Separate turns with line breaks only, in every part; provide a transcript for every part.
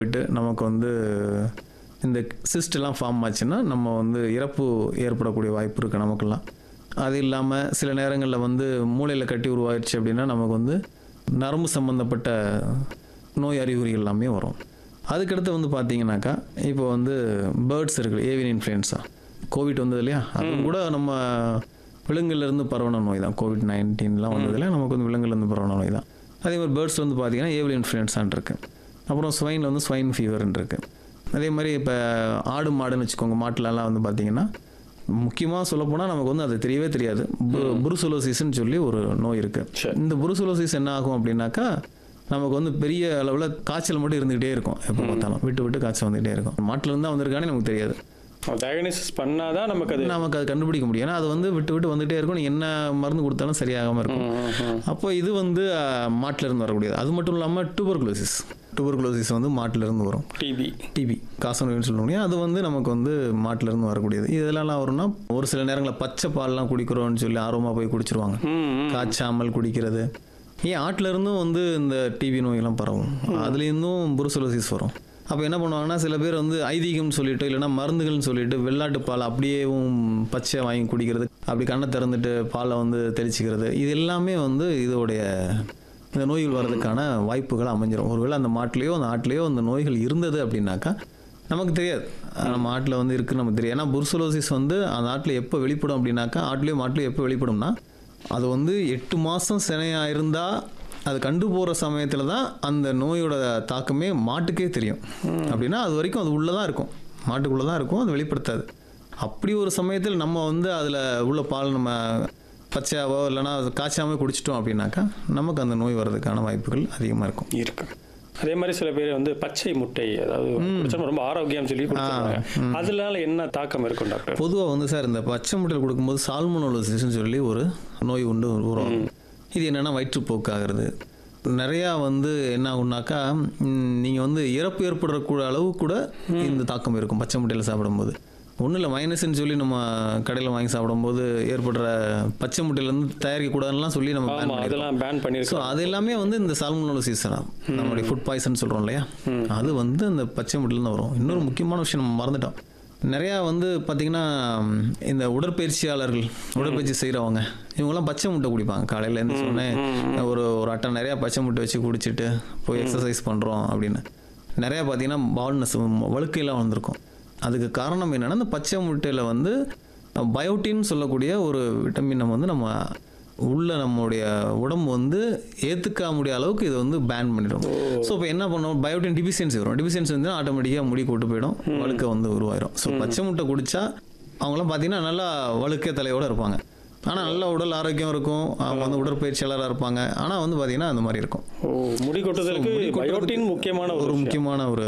போயிட்டு நமக்கு வந்து இந்த cyst எல்லாம் ஃபார்ம் ஆச்சுன்னா நம்ம வந்து இறப்பு ஏற்படக்கூடிய வாய்ப்பு இருக்குது நமக்கெல்லாம் அது இல்லாமல் சில நேரங்களில் வந்து மூளையில் கட்டி உருவாயிருச்சு அப்படின்னா நமக்கு வந்து நரம்பு சம்மந்தப்பட்ட நோய் அறிகுறிகள் எல்லாமே வரும் அதுக்கடுத்து வந்து பார்த்தீங்கன்னாக்கா இப்போ வந்து பேர்ட்ஸ் இருக்குது ஏவியன் இன்ஃப்ளூயன்ஸா கோவிட் வந்தது இல்லையா அதுவும் கூட நம்ம விலங்குலேருந்து பரவன நோய் தான் கோவிட் நைன்டீன்லாம் வந்ததில்ல நமக்கு வந்து விலங்குலேருந்து பரவன நோய் தான் அதே மாதிரி பேர்ட்ஸ் வந்து பார்த்தீங்கன்னா ஏவியன் இன்ஃப்ளூயன்ஸான் இருக்கு அப்புறம் ஸ்வைனில் வந்து ஸ்வைன் ஃபீவர்னு இருக்கு அதே மாதிரி இப்போ ஆடு மாடுன்னு வச்சுக்கோங்க மாட்டுலலாம் வந்து பார்த்தீங்கன்னா முக்கியமாக சொல்லப்போனால் நமக்கு வந்து அது தெரியவே தெரியாது பு- புருசுலோசிஸ்ன்னு சொல்லி ஒரு நோய் இருக்குது
சரி.
இந்த புருசுலோசிஸ் என்ன ஆகும் அப்படின்னாக்கா நமக்கு வந்து பெரிய அளவில் காய்ச்சல் மட்டும் இருந்துகிட்டே இருக்கும் எப்போ பார்த்தாலும் விட்டு விட்டு காய்ச்சல் வந்துகிட்டே இருக்கும் மாட்டிலேருந்து தான் வந்திருக்கானே நமக்கு தெரியாது
டயக்னோசிஸ் பண்ணாதான் நமக்கு அது
நமக்கு அது கண்டுபிடிக்க முடியும் ஏன்னா அது வந்து விட்டு விட்டு வந்துகிட்டே இருக்கும் நீ என்ன மருந்து கொடுத்தாலும் சரியாகாமல் இருக்கும்
ம், ம், ம்.
அப்போ இது வந்து அஹ், மாட்டுல இருந்து வரக்கூடியது அது மட்டும் இல்லாமல் டூபர்குலோசிஸ் டூபர்குலோசிஸ் வந்து மாட்டுல இருந்து வரும்
டிபி
டிபி காசநோய்னு சொல்லுவோம் அது வந்து நமக்கு வந்து மாட்டுல இருந்து வரக்கூடியது இதெல்லாம் வரும்னா ஒரு சில நேரங்களில் பச்சை பால்லாம் குடிக்கிறோம்னு சொல்லி ஆர்வமாக போய் குடிச்சிருவாங்க
ம், ம்.
காய்ச்சாமல் குடிக்கிறது ஏன் ஆட்டுல இருந்தும் வந்து இந்த டிபி நோயெல்லாம் பரவும் அதுலேருந்தும் புருசலோசிஸ் வரும் அப்போ என்ன பண்ணுவாங்கன்னா சில பேர் வந்து ஐதீகம்னு சொல்லிட்டு இல்லைன்னா மருந்துகள்னு சொல்லிட்டு வெள்ளாட்டு பால் அப்படியேவும் பச்சை வாங்கி குடிக்கிறது அப்படி கண்ணை திறந்துட்டு பாலை வந்து தெளிச்சிக்கிறது இது எல்லாமே வந்து இதோடைய இந்த நோய்கள் வர்றதுக்கான வாய்ப்புகள் அமைஞ்சிரும் ஒருவேளை அந்த மாட்டிலேயோ அந்த ஆட்டிலேயோ அந்த நோய்கள் இருந்தது அப்படின்னாக்கா நமக்கு தெரியாது நம்ம ஆட்டில் வந்து இருக்குன்னு நமக்கு தெரியும் ஏன்னா புர்சுலோசிஸ் வந்து அந்த ஆட்டில் எப்போ வெளிப்படும் அப்படின்னாக்கா ஆட்லேயும் மாட்டிலையும் எப்போ வெளிப்படும்னா அது வந்து எட்டு மாதம் சினையாக இருந்தால் அது கண்டு போகிற சமயத்தில் தான் அந்த நோயோட தாக்கமே மாட்டுக்கே தெரியும் அப்படின்னா அது வரைக்கும் அது உள்ளே தான் இருக்கும் மாட்டுக்குள்ளே தான் இருக்கும் அது வெளிப்படுத்தாது அப்படி ஒரு சமயத்தில் நம்ம வந்து அதில் உள்ள பால் நம்ம பச்சையாவோ இல்லைன்னா அது காய்ச்சாமல் குடிச்சிட்டோம் அப்படின்னாக்கா நமக்கு அந்த நோய் வர்றதுக்கான வாய்ப்புகள் அதிகமாக இருக்கும்
இருக்கு அதே மாதிரி சில பேர் வந்து பச்சை முட்டை அதாவது குடிச்சா ரொம்ப ஆரோக்கியம் சொல்லி கொடுத்துருவாங்க அதனால என்ன தாக்கம் இருக்கும் டாக்டர்
பொதுவாக வந்து சார் இந்த பச்சை முட்டையில் கொடுக்கும்போது சால்மோனோலோசிஸ்னு சொல்லி ஒரு நோய் உண்டு உருவாகும் இது என்னென்னா வயிற்றுப்போக்காகிறது நிறையா வந்து என்ன ஆகும்னாக்கா நீங்கள் வந்து இறப்பு ஏற்படக்கூடிய அளவு கூட இந்த தாக்கம் இருக்கும் பச்சை முட்டையில் சாப்பிடும்போது ஒன்றும் இல்லை மைனஸ்ன்னு சொல்லி நம்ம கடையில் வாங்கி சாப்பிடும்போது ஏற்படுற பச்சை முட்டையிலேருந்து தயாரிக்கக்கூடாதுலாம் சொல்லி நம்ம ban
ஆமா
பண்ணியிருக்கோம்.
அதெல்லாம் பேன்
ஸோ
பண்ணிருக்கோம்
அது எல்லாமே வந்து இந்த சால்மோனோலோசிஸ் தான் நம்மளுடைய ஃபுட் பாய்சன் சொல்கிறோம் இல்லையா அது வந்து அந்த பச்சை முட்டையிலேருந்து வரும் இன்னொரு முக்கியமான விஷயம் நம்ம மறந்துட்டோம் நிறையா வந்து பார்த்திங்கன்னா இந்த உடற்பயிற்சியாளர்கள் உடற்பயிற்சி செய்கிறவங்க இவங்கெல்லாம் பச்சை முட்டை குடிப்பாங்க காலையில் இருந்து சொன்னேன் ஒரு ஒரு அட்டை நிறையா பச்சை முட்டை வச்சு குடிச்சிட்டு போய் எக்ஸசைஸ் பண்ணுறோம் அப்படின்னு நிறையா பார்த்தீங்கன்னா பால்னஸ் வழுக்கையெல்லாம் வந்திருக்கும் அதுக்கு காரணம் என்னென்னா இந்த பச்சை முட்டையில் வந்து பயோட்டின்னு சொல்லக்கூடிய ஒரு விட்டமினை வந்து நம்ம உள்ள நம்மளுடைய உடம்பு வந்து ஏற்றுக்க முடிய அளவுக்கு இதை வந்து பேன் பண்ணிடும் ஸோ இப்போ என்ன பண்ணுவோம் பயோட்டின் டிபிசியன்சி வரும் டிபிசியன்சி வந்து ஆட்டோமேட்டிக்காக முடி கொட்டு போயிடும் வழுக்க வந்து உருவாயிரும் ஸோ பச்சை முட்டை குடிச்சா அவங்களாம் பார்த்தீங்கன்னா நல்லா வழுக்க தலையோடு இருப்பாங்க ஆனால் நல்ல உடல் ஆரோக்கியம் இருக்கும் அவங்க வந்து உடற்பயிற்சியாளராக இருப்பாங்க ஆனால் வந்து பார்த்தீங்கன்னா அந்த மாதிரி இருக்கும்
ஓ முடி கொட்டுதலுக்கு பயோட்டின் முக்கியமான ஒரு
ஒரு முக்கியமான ஒரு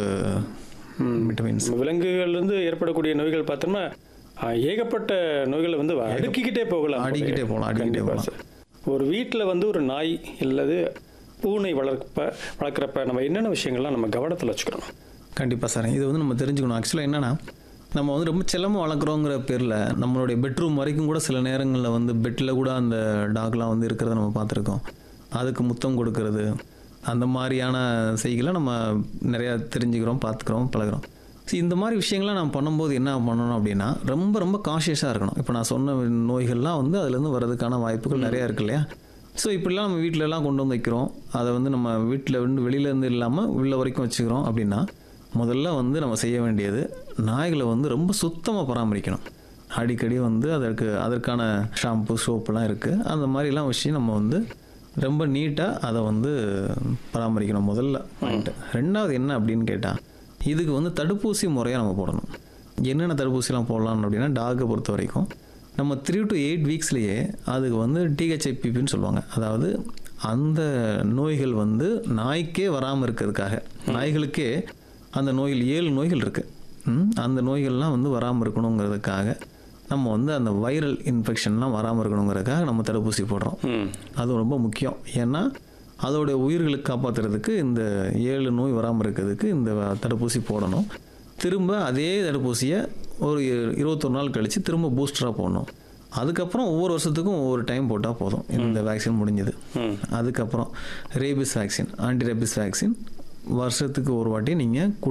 விட்டமின்ஸ்
நம்ம விலங்குகள்ல இருந்து ஏற்படக்கூடிய நோய்கள் பார்த்தோம்னா ஆ, ஏகப்பட்ட நோய்களை வந்து அடுக்கிக்கிட்டே போகலாம்
அடுக்கிட்டே போகலாம், அடுக்கிட்டே
கண்டிப்பா
போகலாம்.
சார். ஒரு வீட்டில் வந்து ஒரு நாய் இல்லது பூனை வளர்ப்ப வளர்க்குறப்ப நம்ம என்னென்ன விஷயங்கள்லாம் நம்ம கவனத்தில் வச்சுக்கிறோம்
கண்டிப்பாக சார் இது வந்து நம்ம தெரிஞ்சுக்கணும் ஆக்சுவலாக என்னென்னா நம்ம வந்து ரொம்ப செல்லமாக வளர்க்குறோங்கிற பேரில் நம்மளுடைய பெட்ரூம் வரைக்கும் கூட சில நேரங்களில் வந்து பெட்டில் கூட அந்த டாக்லாம் வந்து இருக்கிறத நம்ம பார்த்துருக்கோம் அதுக்கு முத்தம் கொடுக்கறது அந்த மாதிரியான செய்களை நம்ம நிறையா தெரிஞ்சுக்கிறோம் பார்த்துக்கிறோம் பழகுறோம் See, இந்த மாதிரி விஷயங்கள்லாம் நம்ம பண்ணும்போது என்ன பண்ணணும் அப்படின்னா ரொம்ப ரொம்ப காஷியஸாக இருக்கணும் இப்போ நான் சொன்ன நோய்கள்லாம் வந்து அதுலேருந்து வர்றதுக்கான வாய்ப்புகள் நிறையா இருக்கு இல்லையா ஸோ இப்படிலாம் நம்ம வீட்டில எல்லாம் கொண்டு வந்து வைக்கிறோம் அதை வந்து நம்ம வீட்டில் வந்து வெளியிலேருந்து இல்லாமல் உள்ள வரைக்கும் வச்சுக்கிறோம் அப்படின்னா முதல்ல வந்து நம்ம செய்ய வேண்டியது நாய்களை வந்து ரொம்ப சுத்தமாக பராமரிக்கணும் அடிக்கடி வந்து அதற்கு அதற்கான ஷாம்பு சோப்புலாம் இருக்குது அந்த மாதிரிலாம் வச்சு நம்ம வந்து ரொம்ப நீட்டாக அதை வந்து பராமரிக்கணும் முதல்ல பாயிண்ட்டு ரெண்டாவது என்ன அப்படின்னு கேட்டால் இதுக்கு வந்து தடுப்பூசி முறையாக நம்ம போடணும் என்னென்ன தடுப்பூசிலாம் போடலாம் அப்படின்னா டாகை பொறுத்த வரைக்கும் நம்ம த்ரீ டு எயிட் வீக்ஸ்லேயே அதுக்கு வந்து டிஹெச்ஐபிபின்னு சொல்லுவாங்க அதாவது அந்த நோய்கள் வந்து நாய்க்கே வராமல் இருக்கிறதுக்காக நாய்களுக்கே அந்த நோய்கள் ஏழு நோய்கள் இருக்குது அந்த நோய்கள்லாம் வந்து வராமல் இருக்கணுங்கிறதுக்காக நம்ம வந்து அந்த வைரல் இன்ஃபெக்ஷன்லாம் வராமல் இருக்கணுங்கிறதுக்காக நம்ம தடுப்பூசி போடுறோம்
ம்
அது ரொம்ப முக்கியம் ஏன்னா அதோடைய உயிர்களுக்கு காப்பாற்றுறதுக்கு இந்த ஏழு நோய் வராமல் இருக்கிறதுக்கு இந்த தடுப்பூசி போடணும் திரும்ப அதே தடுப்பூசியை ஒரு இரு- இருபத்தொரு நாள் கழித்து திரும்ப பூஸ்டராக போடணும் அதுக்கப்புறம் ஒவ்வொரு வருஷத்துக்கும் ஒவ்வொரு டைம் போட்டால் போதும் இந்த வேக்சின் முடிஞ்சது
ம்
அதுக்கப்புறம் rabies vaccine anti rabies vaccine வருஷத்துக்கு ஒரு வாட்டி நீங்கள்